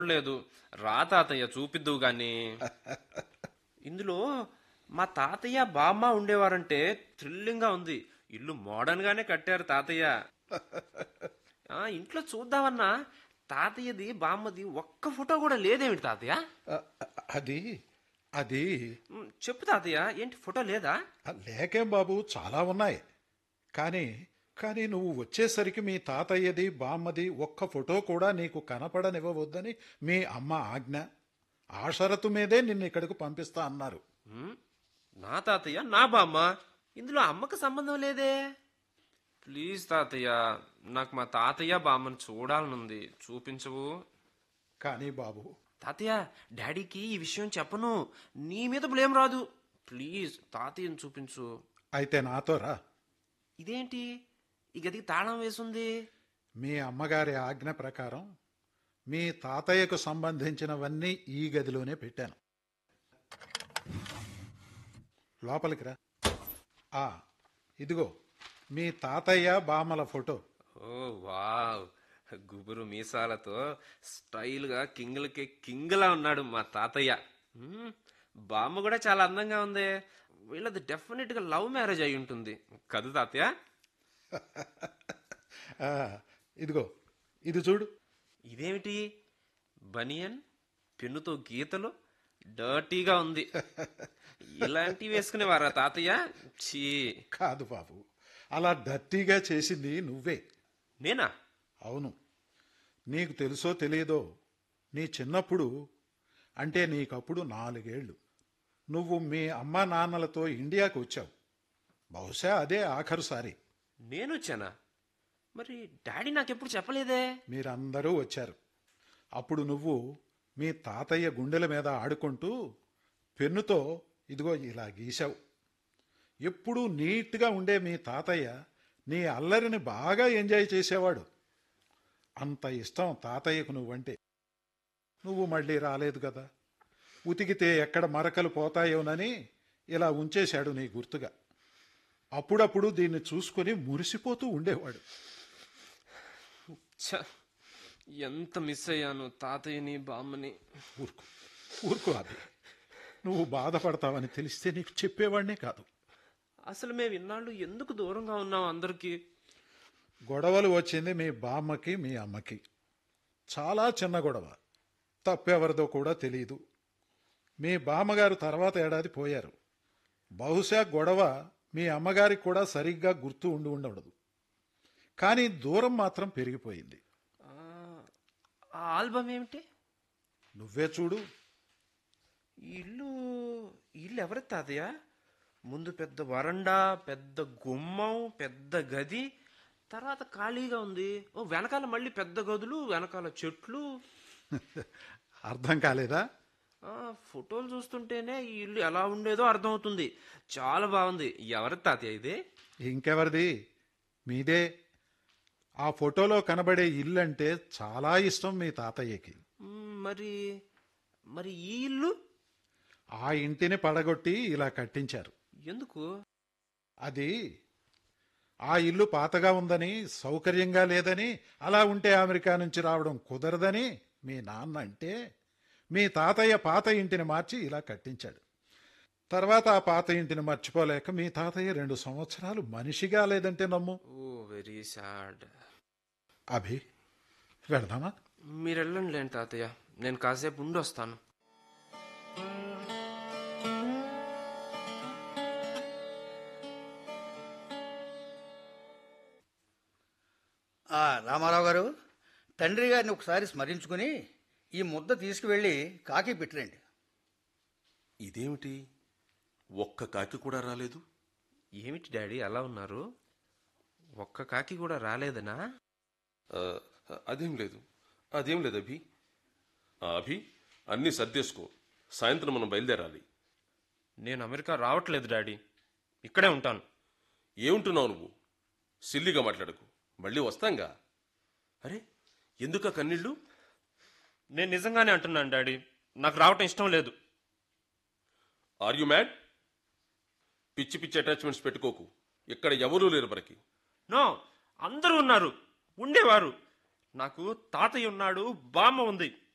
లేదు రా తాతయ్య చూపిద్దువు గాని ఇందులో మా తాతయ్య బామ్మ ఉండేవారంటే థ్రిల్లింగ్ గా ఉంది ఇల్లు మోడర్న్ గానే కట్టారు తాతయ్య ఆ, ఇంట్లో చూద్దామన్నా తాతయ్యది బామ్మది ఒక్క ఫోటో కూడా లేదేమిటి తాతయ్య ఆ, అది అది మ్, చెప్పు తాతయ్య ఏంటి ఫోటో లేదా ఆ, లేకేం బాబు చాలా ఉన్నాయి కానీ కానీ నువ్వు వచ్చేసరికి మీ తాతయ్యది బామ్మది ఒక్క ఫోటో కూడా నీకు కనపడనివ్వవద్దని మీ అమ్మ ఆజ్ఞ ఆ షరతు మీదే నిన్ను ఇక్కడికి పంపిస్తా అన్నారు మ్, నా తాతయ్య నా బామ్మ ఇందులో అమ్మకు సంబంధం లేదే ప్లీజ్ తాతయ్య నాకు మా తాతయ్య బామ్మని చూడాలనుంది చూపించవు కానీ బాబు తాతయ్య డాడీకి ఈ విషయం చెప్పను నీ మీద బ్లేమ్ రాదు ప్లీజ్ తాతయ్యని చూపించు అయితే నాతో రా ఇదేంటి ఈ గదికి తాళం వేసుంది మీ అమ్మగారి ఆజ్ఞ ప్రకారం మీ తాతయ్యకు సంబంధించినవన్నీ ఈ గదిలోనే పెట్టాను లోపలికి రా ఆ ఇదిగో మీ తాతయ్య బామ్మల ఫోటో ఓ వావ్ గుబురు మీసాలతో స్టైల్గా కింగ్లకి కింగ్లా ఉన్నాడు మా తాతయ్య మ్మ్, బామ్మ కూడా చాలా అందంగా ఉంది వీళ్ళది డెఫినెట్గా లవ్ మ్యారేజ్ అయి ఉంటుంది కదు తాతయ్య ఆ, ఇదిగో ఇది చూడు ఇదేమిటి బనియన్ పెన్నుతో గీతలు డర్టీగా ఉంది ఇలాంటివి వేసుకునేవారా తాతయ్య చీ కాదు బాబు అలా డర్టీగా చేసింది నువ్వే నేనా అవును నీకు తెలుసో తెలియదో నీ చిన్నప్పుడు అంటే నీకప్పుడు నాలుగేళ్లు నువ్వు మీ అమ్మా నాన్నలతో ఇండియాకు వచ్చావు బహుశా అదే ఆఖరుసారి నేను వచ్చానా మరి డాడీ నాకెప్పుడు చెప్పలేదే మీరందరూ వచ్చారు అప్పుడు నువ్వు మీ తాతయ్య గుండెల మీద ఆడుకుంటూ పెన్నుతో ఇదిగో ఇలా గీశావు ఎప్పుడూ నీట్గా ఉండే మీ తాతయ్య నీ అల్లరిని బాగా ఎంజాయ్ చేసేవాడు అంత ఇష్టం తాతయ్యకు నువ్వంటే నువ్వు మళ్ళీ రాలేదు కదా ఉతికితే ఎక్కడ మరకలు పోతాయోనని ఇలా ఉంచేశాడు నీ గుర్తుగా అప్పుడప్పుడు దీన్ని చూసుకొని మురిసిపోతూ ఉండేవాడు ఛ, ఎంత మిస్ అయ్యాను తాతయ్యని బామ్మని ఊరుకో ఊరుకో అది నువ్వు బాధపడతావని తెలిస్తే నీకు చెప్పేవాడినే కాదు అసలు మేము ఇన్నాళ్ళు ఎందుకు దూరంగా ఉన్నాం అందరికీ గొడవలు వచ్చింది మీ బామ్మకి మీ అమ్మకి చాలా చిన్న గొడవ తప్పెవరిదో కూడా తెలియదు మీ బామ్మగారు తర్వాత ఏడాది పోయారు బహుశా గొడవ మీ అమ్మగారికి కూడా సరిగ్గా గుర్తు ఉండి ఉండదు కానీ దూరం మాత్రం పెరిగిపోయింది ఆ, ఆ ఆల్బమ్ ఏమిటి నువ్వే చూడు ఈ ఇల్లు ఈ ఇల్లు ఎవరి తాతయ్య ముందు పెద్ద వరండా పెద్ద గుమ్మం పెద్ద గది తర్వాత ఖాళీగా ఉంది ఓ వెనకాల మళ్ళీ పెద్ద గదులు వెనకాల చెట్లు అర్థం కాలేదా ఆ, ఫోటోలు చూస్తుంటేనే ఈ ఇల్లు ఎలా ఉండేదో అర్థమవుతుంది చాలా బాగుంది ఎవరి తాతయ్య ఇది ఇంకెవరిది మీదే ఆ ఫోటోలో కనబడే ఇల్లు అంటే చాలా ఇష్టం మీ తాతయ్యకి మ్, మరి మరి ఈ ఇల్లు ఆ ఇంటిని పడగొట్టి ఇలా కట్టించారు ఎందుకు అది ఆ ఇల్లు పాతగా ఉందని సౌకర్యంగా లేదని అలా ఉంటే అమెరికా నుంచి రావడం కుదరదని మీ నాన్న అంటే మీ తాతయ్య పాత ఇంటిని మార్చి ఇలా కట్టించాడు తర్వాత ఆ పాత ఇంటిని మర్చిపోలేక మీ తాతయ్య రెండు సంవత్సరాలు మనిషిగా లేదంటే నమ్ము ఓ వెరీ సాడ్ అభి వెళదామా మీరు వెళ్ళండి లేండి తాతయ్య నేను కాసేపు ఉండి వస్తాను ఆ, రామారావు గారు తండ్రి గారిని ఒకసారి స్మరించుకుని ఈ ముద్ద తీసుకువెళ్ళి కాకి పెట్టిరండి ఇదేమిటి ఒక్క కాకి కూడా రాలేదు ఏమిటి డాడీ అలా ఉన్నారు ఒక్క కాకి కూడా రాలేదనా ఆ, అదేం లేదు అదేం లేదు అభి ఆ, అభి అన్నీ సర్దేసుకో సాయంత్రం మనం బయలుదేరాలి నేను అమెరికా రావట్లేదు డాడీ ఇక్కడే ఉంటాను ఏముంటున్నావు నువ్వు సిల్లిగా మాట్లాడకు మళ్ళీ వస్తాంగా అరే ఎందుక కన్నీళ్ళు నేను నిజంగానే అంటున్నాను డాడీ నాకు రావటం ఇష్టం లేదు ఆర్ యు మ్యాడ్ పిచ్చి పిచ్చి అటాచ్మెంట్స్ పెట్టుకోకు ఇక్కడ ఎవరూ లేరు మనకి నో అందరూ ఉన్నారు ఉండేవారు నాకు తాతయ్య ఉన్నాడు బామ్మ ఉంది